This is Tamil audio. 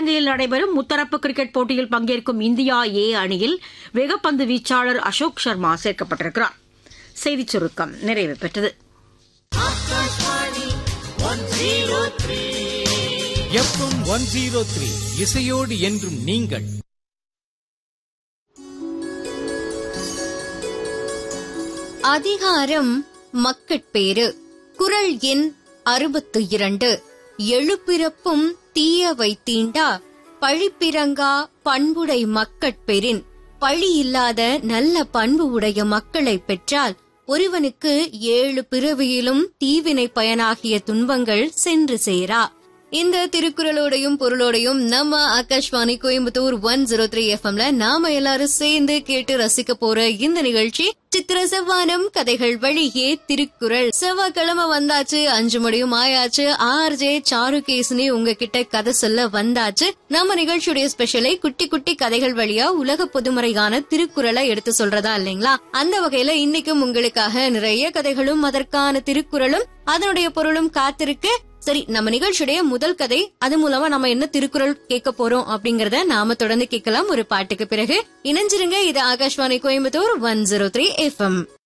இலங்கையில் நடைபெறும் முத்தரப்பு கிரிக்கெட் போட்டியில் பங்கேற்கும் இந்தியா ஏ அணியில் வேகப்பந்து வீச்சாளர் அசோக் சர்மா சேர்க்கப்பட்டிருக்கிறார் செய்திச் சுருக்கம் நிறைவு பெற்றது எஃப்எம் ஒன் ஜீரோ த்ரீ இசையோடு என்றும் நீங்கள் அதிகாரம் மக்கட்பேறு குரல் எண் அறுபத்து இரண்டு எழுபிறப்பும் தீயவை தீண்டா பழிப்பிறங்கா பண்புடை மக்கட்பெறின் பழி இல்லாத நல்ல பண்பு உடைய மக்களை பெற்றால் ஒருவனுக்கு ஏழு பிறவியிலும் தீவினை பயனாகிய துன்பங்கள் சென்று சேரா இந்த திருக்குறளோடையும் பொருளோடையும் நம்ம Akashvani Coimbatore one zero three எஃப்எம்ல நாம எல்லாரும் சேர்ந்து கேட்டு ரசிக்க போற இந்த நிகழ்ச்சி சித்திர செவ்வானம் கதைகள் வழியே திருக்குறள் செவ்வாய்க்கிழமை வந்தாச்சு அஞ்சு மணியும் ஆயாச்சு ஆர்ஜே சாருகேசினி உங்ககிட்ட கதை சொல்ல வந்தாச்சு நம்ம நிகழ்ச்சியுடைய ஸ்பெஷலை குட்டி குட்டி கதைகள் வழியா உலக பொதுமறையான திருக்குறளை எடுத்து சொல்றதா இல்லைங்களா அந்த வகையில இன்னைக்கும் உங்களுக்காக நிறைய கதைகளும் அதற்கான திருக்குறளும் அதனுடைய பொருளும் காத்திருக்கு சரி நம்ம நிகழ்ச்சியுடைய முதல் கதை அது மூலமா நம்ம என்ன திருக்குறள் கேட்க போறோம் அப்படிங்கறத நாம தொடர்ந்து கேட்கலாம் ஒரு பாட்டுக்கு பிறகு இணைஞ்சிருங்க இது Akashvani Coimbatore one zero three FM